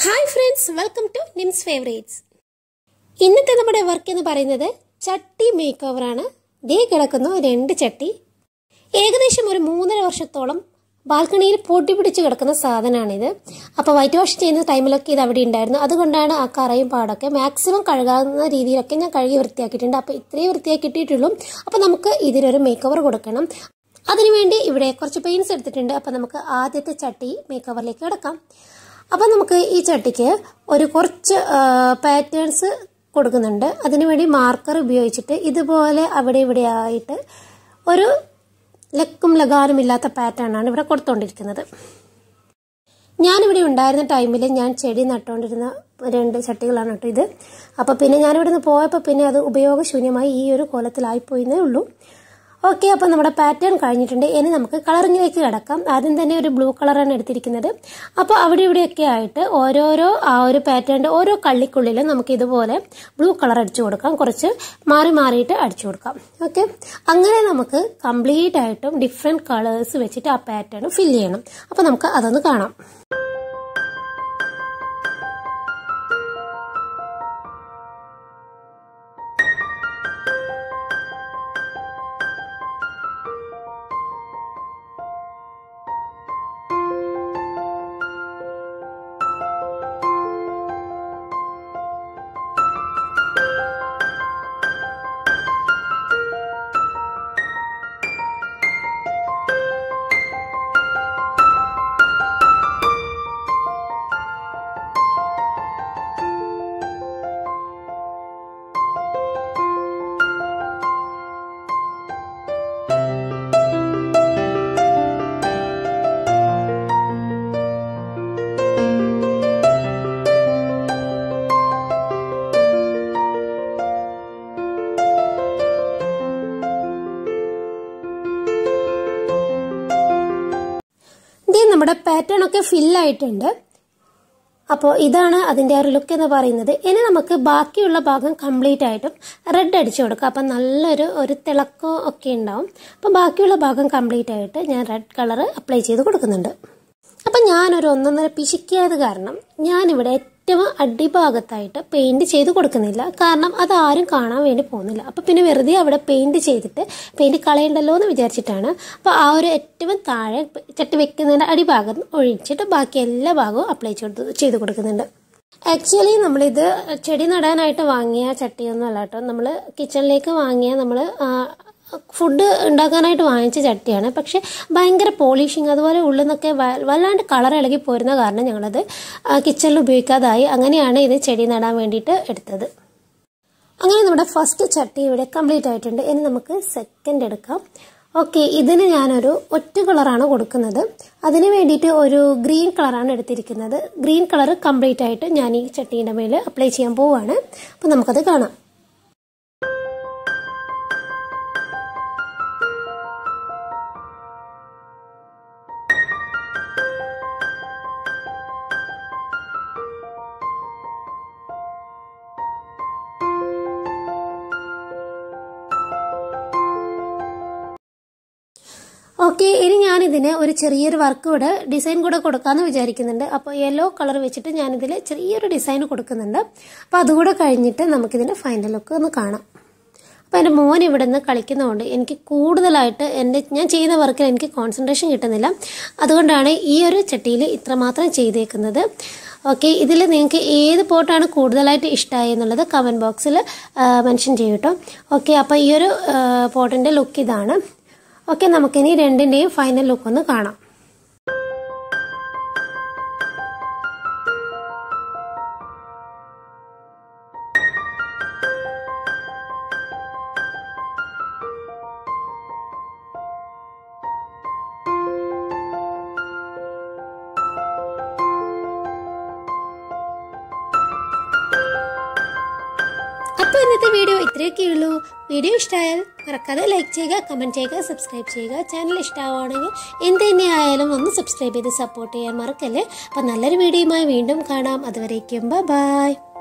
hi friends welcome to Nims favourites ഇന്നത്തെ നമ്മുടെ work എന്ന് പറയുന്നത് ചട്ടി മേക്ക് ഓവറാണ് ദേ കിടക്കുന്നു രണ്ട് ചട്ടി ഏകദേശം ഒരു മൂന്നര വർഷത്തോളം ബാൽക്കണിയിൽ പൊട്ടി പിടിച്ച് കിടക്കുന്ന സാധനമാണിത് അപ്പോൾ വൈറ്റ് വാഷ് ചെയ്യുന്ന ടൈമിലൊക്കെ ഇത് അവിടെ ഉണ്ടായിരുന്നു അതുകൊണ്ടാണ് ആ കറയും പാടൊക്കെ മാക്സിമം കഴുകാവുന്ന രീതിയിലൊക്കെ ഞാൻ കഴുകി വൃത്തിയാക്കിയിട്ടുണ്ട് അപ്പോൾ ഇത്രയും വൃത്തിയാക്കിയിട്ടുള്ളൂ അപ്പോൾ നമുക്ക് ഇതിനൊരു മേക്ക് ഓവർ കൊടുക്കണം അതിനുവേണ്ടി ഇവിടെ കുറച്ച് പെയിൻസ് എടുത്തിട്ടുണ്ട് അപ്പോൾ നമുക്ക് ആദ്യത്തെ ചട്ടി മേക്ക് ഓവറിലേക്ക് കിടക്കാം അപ്പോൾ നമുക്ക് ഈ ചട്ടിക്ക് ഒരു കുറച്ച് പാറ്റേൺസ് കൊടുക്കുന്നുണ്ട് അതിനുവേണ്ടി മാർക്കർ ഉപയോഗിച്ചിട്ട് ഇതുപോലെ അവിടെ ഇവിടെ ആയിട്ട് ഒരു ലക്കും ലഗാനും ഇല്ലാത്ത പാറ്റേൺ ആണ് ഇവിടെ കൊടുത്തുകൊണ്ടിരിക്കുന്നത് ഞാനിവിടെ ഉണ്ടായിരുന്ന ടൈമിൽ ഞാൻ ചെടി നട്ടുകൊണ്ടിരുന്ന രണ്ട് ചട്ടികളാണ് കേട്ടോ ഇത് അപ്പോൾ പിന്നെ ഞാനിവിടെ നിന്ന് പോയപ്പോൾ പിന്നെ അത് ഉപയോഗശൂന്യമായി ഈ ഒരു കോലത്തിലായിപ്പോയിന്നേ ഉള്ളൂ ഓക്കെ അപ്പോൾ നമ്മുടെ പാറ്റേൺ കഴിഞ്ഞിട്ടുണ്ട് ഇനി നമുക്ക് കളറിങ്ങിലേക്ക് കിടക്കാം ആദ്യം തന്നെ ഒരു ബ്ലൂ കളറാണ് എടുത്തിരിക്കുന്നത് അപ്പോൾ അവിടെ ഇവിടെയൊക്കെ ആയിട്ട് ഓരോരോ ആ ഒരു പാറ്റേണിൻ്റെ ഓരോ കള്ളിക്കുള്ളിലും നമുക്ക് ഇതുപോലെ ബ്ലൂ കളർ അടിച്ചു കൊടുക്കാം കുറച്ച് മാറി മാറിയിട്ട് അടിച്ചു കൊടുക്കാം ഓക്കെ അങ്ങനെ നമുക്ക് കംപ്ലീറ്റ് ആയിട്ടും ഡിഫറെൻറ്റ് കളേഴ്സ് വെച്ചിട്ട് ആ പാറ്റേൺ ഫില്ല് ചെയ്യണം അപ്പോൾ നമുക്ക് അതൊന്ന് കാണാം ഇതേ നമ്മുടെ പാറ്റേൺ ഒക്കെ ഫില്ലായിട്ടുണ്ട് അപ്പോൾ ഇതാണ് അതിൻ്റെ ഒരു ലുക്ക് എന്ന് പറയുന്നത് ഇനി നമുക്ക് ബാക്കിയുള്ള ഭാഗം കംപ്ലീറ്റ് ആയിട്ടും റെഡ് അടിച്ചു കൊടുക്കാം അപ്പം നല്ലൊരു ഒരു തിളക്കം ഒക്കെ ഉണ്ടാവും അപ്പം ബാക്കിയുള്ള ഭാഗം കംപ്ലീറ്റ് ആയിട്ട് ഞാൻ റെഡ് കളർ അപ്ലൈ ചെയ്ത് കൊടുക്കുന്നുണ്ട് അപ്പം ഞാനൊരു ഒന്നൊന്നര പിശിക്കായത് കാരണം ഞാനിവിടെ ഏറ്റവും അടിഭാഗത്തായിട്ട് പെയിന്റ് ചെയ്ത് കൊടുക്കുന്നില്ല കാരണം അത് ആരും കാണാൻ വേണ്ടി പോകുന്നില്ല അപ്പം പിന്നെ വെറുതെ അവിടെ പെയിന്റ് ചെയ്തിട്ട് പെയിന്റ് കളയണ്ടല്ലോ എന്ന് വിചാരിച്ചിട്ടാണ് അപ്പോൾ ആ ഒരു ഏറ്റവും താഴെ ചട്ടി വെക്കുന്നതിൻ്റെ അടിഭാഗം ഒഴിച്ചിട്ട് ബാക്കി എല്ലാ ഭാഗവും അപ്ലൈ ചെയ്ത് ചെയ്ത് കൊടുക്കുന്നുണ്ട് ആക്ച്വലി നമ്മളിത് ചെടി നടാനായിട്ട് വാങ്ങിയ ചട്ടിയൊന്നും അല്ല കേട്ടോ നമ്മൾ കിച്ചണിലേക്ക് വാങ്ങിയ നമ്മൾ ഫുഡ് ഉണ്ടാക്കാനായിട്ട് വാങ്ങിച്ച ചട്ടിയാണ് പക്ഷെ ഭയങ്കര പോളിഷിങ് അതുപോലെ ഉള്ളിൽ നിന്നൊക്കെ വല്ലാണ്ട് കളർ ഇളകി പോരുന്ന കാരണം ഞങ്ങളത് കിച്ചണിൽ ഉപയോഗിക്കാതായി അങ്ങനെയാണ് ഇത് ചെടി നടാൻ വേണ്ടിയിട്ട് എടുത്തത് അങ്ങനെ നമ്മുടെ ഫസ്റ്റ് ചട്ടി ഇവിടെ കംപ്ലീറ്റ് ആയിട്ടുണ്ട് ഇനി നമുക്ക് സെക്കൻഡ് എടുക്കാം ഓക്കെ ഇതിന് ഞാനൊരു ഒറ്റ കളറാണ് കൊടുക്കുന്നത് അതിന് വേണ്ടിയിട്ട് ഒരു ഗ്രീൻ കളറാണ് എടുത്തിരിക്കുന്നത് ഗ്രീൻ കളർ കംപ്ലീറ്റ് ആയിട്ട് ഞാൻ ഈ ചട്ടീൻ്റെ മേൽ അപ്ലൈ ചെയ്യാൻ പോവുകയാണ് അപ്പോൾ നമുക്കത് കാണാം ഓക്കെ ഇനി ഞാനിതിന് ഒരു ചെറിയൊരു വർക്ക് കൂടെ ഡിസൈൻ കൂടെ കൊടുക്കാമെന്ന് വിചാരിക്കുന്നുണ്ട് അപ്പോൾ യെല്ലോ കളർ വെച്ചിട്ട് ഞാനിതിൽ ചെറിയൊരു ഡിസൈൻ കൊടുക്കുന്നുണ്ട് അപ്പോൾ അതുകൂടെ കഴിഞ്ഞിട്ട് നമുക്കിതിൻ്റെ ഫൈനൽ ലുക്ക് ഒന്ന് കാണാം അപ്പോൾ എൻ്റെ മോൻ ഇവിടെ നിന്ന് കളിക്കുന്നതുകൊണ്ട് എനിക്ക് കൂടുതലായിട്ട് എൻ്റെ ഞാൻ ചെയ്യുന്ന വർക്കിൽ എനിക്ക് കോൺസെൻട്രേഷൻ കിട്ടുന്നില്ല അതുകൊണ്ടാണ് ഈ ഒരു ചട്ടിയിൽ ഇത്രമാത്രം ചെയ്തേക്കുന്നത് ഓക്കെ ഇതിൽ നിങ്ങൾക്ക് ഏത് പോട്ടാണ് കൂടുതലായിട്ട് ഇഷ്ടമായി എന്നുള്ളത് കമൻറ്റ് ബോക്സിൽ മെൻഷൻ ചെയ്യും കേട്ടോ ഓക്കെ അപ്പോൾ ഈ ഒരു പോട്ടിൻ്റെ ലുക്ക് ഇതാണ് ഓക്കെ നമുക്കിനി രണ്ടിൻ്റെയും ഫൈനൽ ലുക്ക് ഒന്ന് കാണാം അപ്പോൾ ഇന്നത്തെ വീഡിയോ ഇത്രയൊക്കെ ഉള്ളൂ വീഡിയോ ഇഷ്ടമായാൽ മറക്കാതെ ലൈക്ക് ചെയ്യുക കമൻറ്റ് ചെയ്യുക സബ്സ്ക്രൈബ് ചെയ്യുക ചാനൽ ഇഷ്ടമാവുകയാണെങ്കിൽ എന്ത് തന്നെ ആയാലും ഒന്ന് സബ്സ്ക്രൈബ് ചെയ്ത് സപ്പോർട്ട് ചെയ്യാൻ മറക്കല്ലേ അപ്പോൾ നല്ലൊരു വീഡിയോയുമായി വീണ്ടും കാണാം അതുവരേക്കും ബൈ